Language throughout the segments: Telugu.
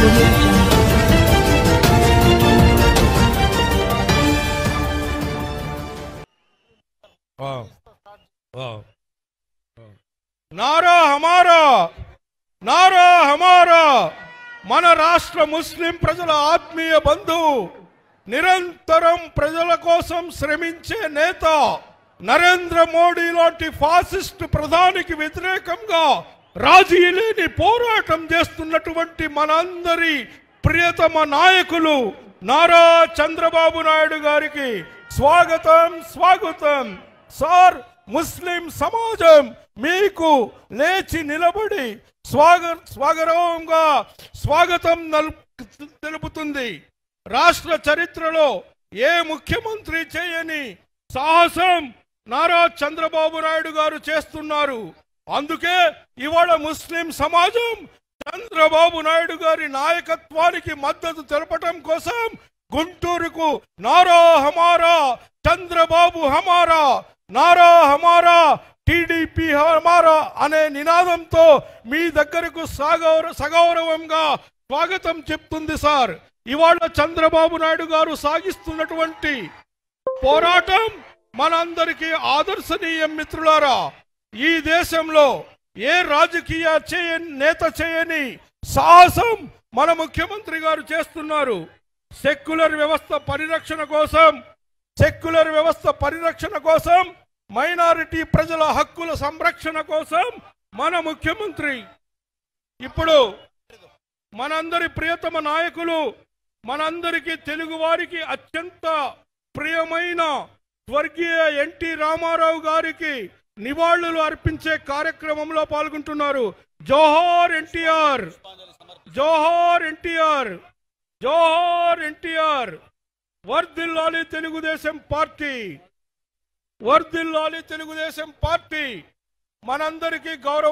audio jungle. वाह वाह నారా హమారా నారా హమారా మన రాష్ట్ర ముస్లిం ప్రజల ఆత్మీయ బంధువు నిరంతరం ప్రజల కోసం శ్రమించే నేత నరేంద్ర మోడీ లాంటి ఫాసిస్ట్ ప్రధానికి వ్యతిరేకంగా రాజీ లేని పోరాటం చేస్తున్నటువంటి మనందరి ప్రియతమ నాయకులు నారా చంద్రబాబు నాయుడు గారికి స్వాగతం స్వాగతం సార్ ముస్లిం సమాజం మీకు లేచి నిలబడి స్వాగ స్వాగతంగా స్వాగతం నలుపు- తెలుపుతుంది రాష్ట్ర చరిత్రలో ఏ ముఖ్యమంత్రి చేయని సాహసం నారా చంద్రబాబు నాయుడు గారు చేస్తున్నారు అందుకే ఇవాళ ముస్లిం సమాజం చంద్రబాబు నాయుడు గారి నాయకత్వానికి మద్దతు తెలపటం కోసం గుంటూరుకు నారా హమారా చంద్రబాబు హమారా నారా హమారా టీడీపీ హమారా అనే నినాదంతో మీ దగ్గరకు సాగౌర సగౌరవంగా స్వాగతం చెప్తుంది సార్ ఇవాళ చంద్రబాబు నాయుడు గారు సాగిస్తున్నటువంటి పోరాటం మనందరికీ ఆదర్శనీయం మిత్రులారా ఈ దేశంలో ఏ రాజకీయ చేయని నేత చేయని సాహసం మన ముఖ్యమంత్రి గారు చేస్తున్నారు సెక్యులర్ వ్యవస్థ పరిరక్షణ కోసం సెక్యులర్ వ్యవస్థ పరిరక్షణ కోసం మైనారిటీ ప్రజల హక్కుల సంరక్షణ కోసం మన ముఖ్యమంత్రి ఇప్పుడు మనందరి ప్రియతమ నాయకులు మనందరికీ తెలుగు వారికి అత్యంత ప్రియమైన స్వర్గీయ ఎన్టీ రామారావు గారికి నివాళులు అర్పించే కార్యక్రమంలో పాల్గొంటున్నారు జోహార్ ఎన్టీఆర్ జోహార్ ఎన్టీఆర్ జోహార్ ఎన్టీఆర్ వర్ధిల్లాలి తెలుగుదేశం పార్టీ వర్ధిల్లాలి తెలుగుదేశం పార్టీ మనందరికీ గౌరవ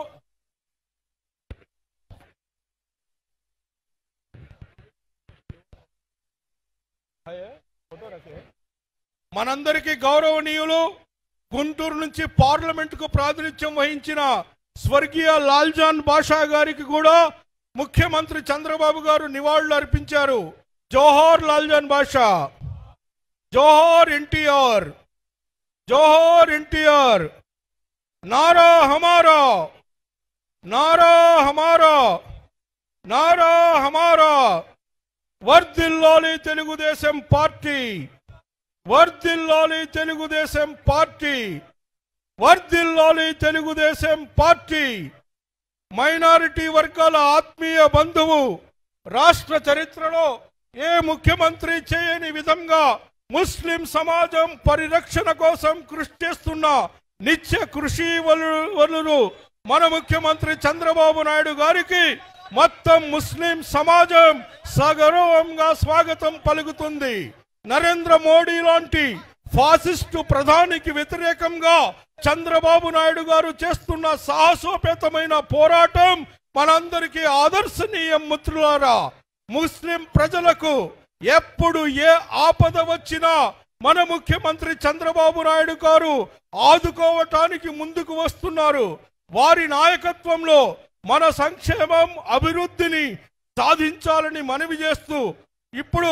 మనందరికీ గౌరవనీయులు గుంటూరు నుంచి పార్లమెంట్ కు ప్రాతినిధ్యం వహించిన స్వర్గీయ లాల్జాన్ బాషా గారికి కూడా ముఖ్యమంత్రి చంద్రబాబు గారు నివాళులు అర్పించారు జోహార్ లాల్జాన్ బాషా జోహార్ ఎన్టీఆర్ జోహార్ ఎన్టీఆర్ నారా హమారా నారా హమారా నారా హమారా వర్ధిల్లాలి తెలుగుదేశం పార్టీ వర్ధిల్లాలి తెలుగుదేశం పార్టీ వర్ధిల్లాలి తెలుగుదేశం పార్టీ మైనారిటీ వర్గాల ఆత్మీయ బంధువు రాష్ట్ర చరిత్రలో ఏ ముఖ్యమంత్రి చేయని విధంగా ముస్లిం సమాజం పరిరక్షణ కోసం కృషి చేస్తున్న నిత్య కృషి వలు- వలులు మన ముఖ్యమంత్రి చంద్రబాబు నాయుడు గారికి మొత్తం ముస్లిం సమాజం సగౌరవంగా స్వాగతం పలుకుతుంది నరేంద్ర మోడీ లాంటి ఫాసిస్టు ప్రధానికి వ్యతిరేకంగా చంద్రబాబు నాయుడు గారు చేస్తున్న సాహసోపేతమైన పోరాటం మనందరికీ ఆదర్శనీయం మిత్రులారా ముస్లిం ప్రజలకు ఎప్పుడు ఏ ఆపద వచ్చినా మన ముఖ్యమంత్రి చంద్రబాబు నాయుడు గారు ఆదుకోవటానికి ముందుకు వస్తున్నారు వారి నాయకత్వంలో మన సంక్షేమం అభివృద్ధిని సాధించాలని మనవి చేస్తూ ఇప్పుడు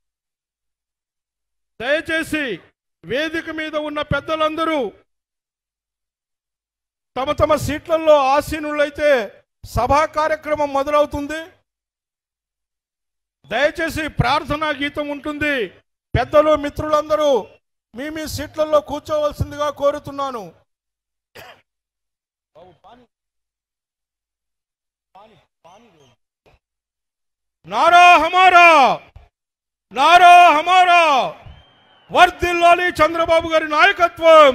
దయచేసి వేదిక మీద ఉన్న పెద్దలందరూ తమ తమ సీట్లలో ఆసీనులైతే సభా కార్యక్రమం మొదలవుతుంది దయచేసి ప్రార్థనా గీతం ఉంటుంది పెద్దలు మిత్రులందరూ మీ మీ సీట్లలో కూర్చోవలసిందిగా కోరుతున్నాను నారా హమారా నారా హమారా వర్ధిల్లాలి చంద్రబాబు గారి నాయకత్వం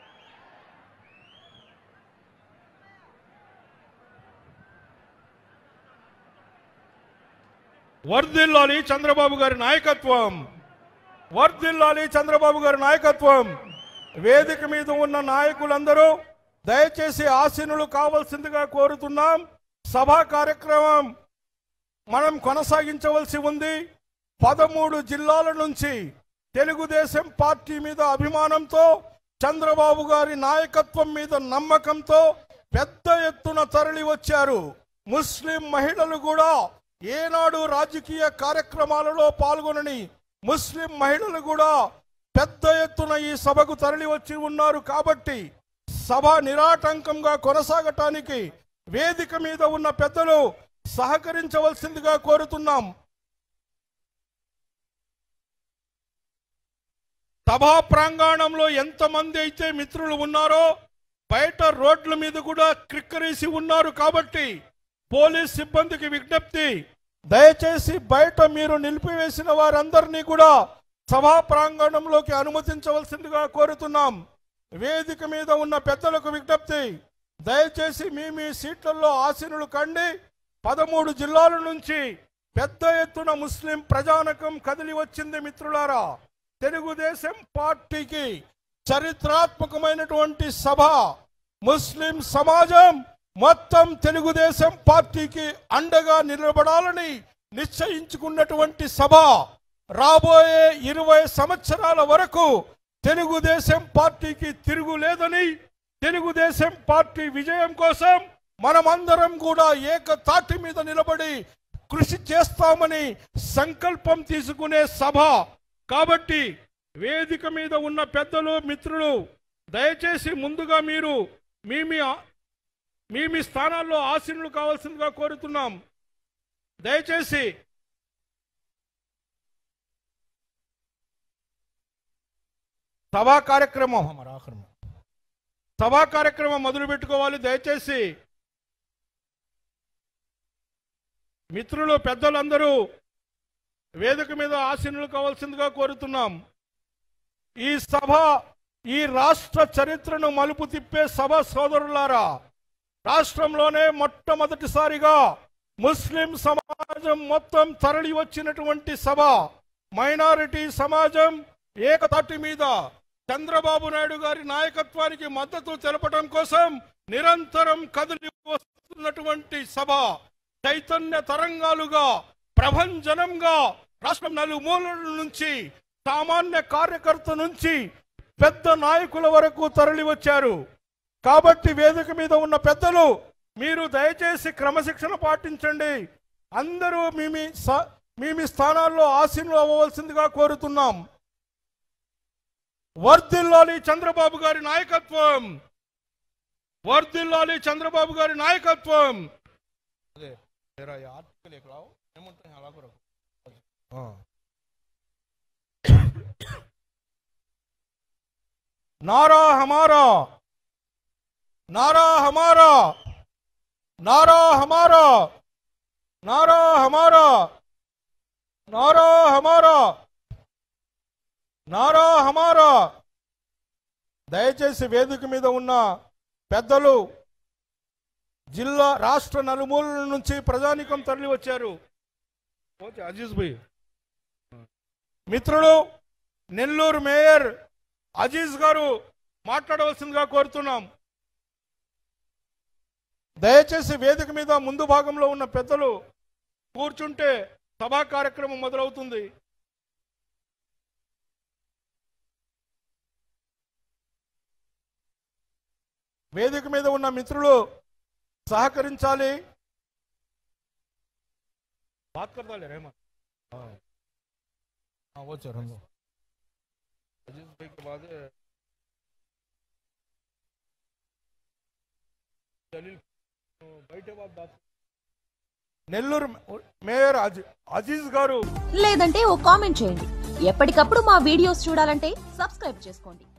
వర్ధిల్లాలి చంద్రబాబు గారి నాయకత్వం వర్ధిల్లాలి చంద్రబాబు గారి నాయకత్వం వేదిక మీద ఉన్న నాయకులందరూ దయచేసి ఆసీనులు కావాల్సిందిగా కోరుతున్నాం సభా కార్యక్రమం మనం కొనసాగించవలసి ఉంది పదమూడు జిల్లాల నుంచి తెలుగుదేశం పార్టీ మీద అభిమానంతో చంద్రబాబు గారి నాయకత్వం మీద నమ్మకంతో పెద్ద ఎత్తున తరలి వచ్చారు ముస్లిం మహిళలు కూడా ఏనాడు రాజకీయ కార్యక్రమాలలో పాల్గొనని ముస్లిం మహిళలు కూడా పెద్ద ఎత్తున ఈ సభకు తరలి వచ్చి ఉన్నారు కాబట్టి సభ నిరాటంకంగా కొనసాగటానికి వేదిక మీద ఉన్న పెద్దలు సహకరించవలసిందిగా కోరుతున్నాం సభా ప్రాంగణంలో ఎంతమంది అయితే మిత్రులు ఉన్నారో బయట రోడ్ల మీద కూడా క్రిక్కరేసి ఉన్నారు కాబట్టి పోలీస్ సిబ్బందికి విజ్ఞప్తి దయచేసి బయట మీరు నిలిపివేసిన వారందరినీ కూడా సభా ప్రాంగణంలోకి అనుమతించవలసిందిగా కోరుతున్నాం వేదిక మీద ఉన్న పెద్దలకు విజ్ఞప్తి దయచేసి మీ మీ సీట్లలో ఆసీనులు కండి పదమూడు జిల్లాల నుంచి పెద్ద ఎత్తున ముస్లిం ప్రజానకం కదిలి వచ్చింది మిత్రులారా తెలుగుదేశం పార్టీకి చరిత్రాత్మకమైనటువంటి సభ ముస్లిం సమాజం మొత్తం తెలుగుదేశం పార్టీకి అండగా నిలబడాలని నిశ్చయించుకున్నటువంటి సభ రాబోయే ఇరవై సంవత్సరాల వరకు తెలుగుదేశం పార్టీకి తిరుగులేదని తెలుగుదేశం పార్టీ విజయం కోసం మనమందరం కూడా ఏక తాటి మీద నిలబడి కృషి చేస్తామని సంకల్పం తీసుకునే సభ కాబట్టి వేదిక మీద ఉన్న పెద్దలు మిత్రులు దయచేసి ముందుగా మీరు మీ మీ మీ మీ స్థానాల్లో ఆసీనులు కావాల్సిందిగా కోరుతున్నాం దయచేసి సభా కార్యక్రమం హమారా ఆఖరి మే. సభా కార్యక్రమం మొదలు పెట్టుకోవాలి దయచేసి మిత్రులు పెద్దలందరూ వేదిక మీద ఆసీనులు కావాల్సిందిగా కోరుతున్నాం ఈ సభ ఈ రాష్ట్ర చరిత్రను మలుపు తిప్పే సభ సోదరులారా రాష్ట్రంలోనే మొట్టమొదటిసారిగా ముస్లిం సమాజం మొత్తం తరలి వచ్చినటువంటి సభ మైనారిటీ సమాజం ఏకతాటి మీద చంద్రబాబు నాయుడు గారి నాయకత్వానికి మద్దతు తెలపడం కోసం నిరంతరం కదిలి వస్తున్నటువంటి సభ చైతన్య తరంగాలుగా ప్రభంజనంగా రాష్ట్రం నలుమూలల నుంచి సామాన్య కార్యకర్త నుంచి పెద్ద నాయకుల వరకు తరలి వచ్చారు కాబట్టి వేదిక మీద ఉన్న పెద్దలు మీరు దయచేసి క్రమశిక్షణ పాటించండి అందరూ మీ మీ స- మీ మీ స్థానాల్లో ఆసీనులు అవ్వవలసిందిగా కోరుతున్నాం వర్ధిల్లాలి చంద్రబాబు గారి నాయకత్వం వర్ధిల్లాలి చంద్రబాబు గారి నాయకత్వం అదే तेरा ये आर्टिकल एक लाओ ఏమంటే అలాగ రకం नारा हमारा नारा हमारा नारा हमारा नारा हमारा नारा हमारा నారా హమారా దయచేసి వేదిక మీద ఉన్న పెద్దలు జిల్లా రాష్ట్ర నలుమూలల నుంచి ప్రజానికం తరలి వచ్చారు ఓకే అజీజ్ భాయ్ మిత్రుడు నెల్లూరు మేయర్ అజీజ్ గారు మాట్లాడవలసిందిగా కోరుతున్నాం దయచేసి వేదిక మీద ముందు భాగంలో ఉన్న పెద్దలు కూర్చుంటే సభా కార్యక్రమం మొదలవుతుంది వేదిక మీద ఉన్న మిత్రులు సహకరించాలి बात करता ले रहमान हाँ हाँ वो चरण दो अजीज भाई के बाद है, जलील तो बैठे बाद बात నెల్లూరు మేయర్ అజీ- అజీజ్ గారు లేదంటే ఓ కామెంట్ చేయండి ఎప్పటికప్పుడు మా వీడియోస్ చూడాలంటే సబ్స్క్రైబ్ చేసుకోండి